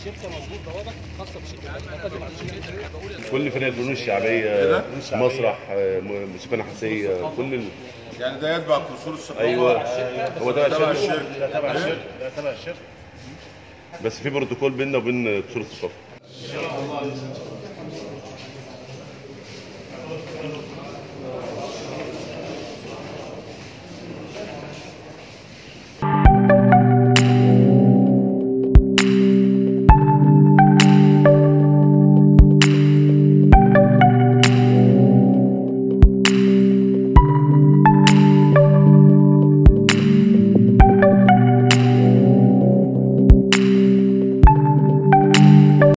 الشركه موجود بوابه خاصه بالشركه بتقدم على الشركه كل فرق الفنون الشعبيه مسرح آه، م- موسيقى نحاسيه كل ال... يعني ده يتبع قصور الثقافه ايوه هو تبع تبع الشركه الشركه لا تبع الشركه لا تبع الشركه بس في بروتوكول بيننا وبين قصور الثقافه ان شاء الله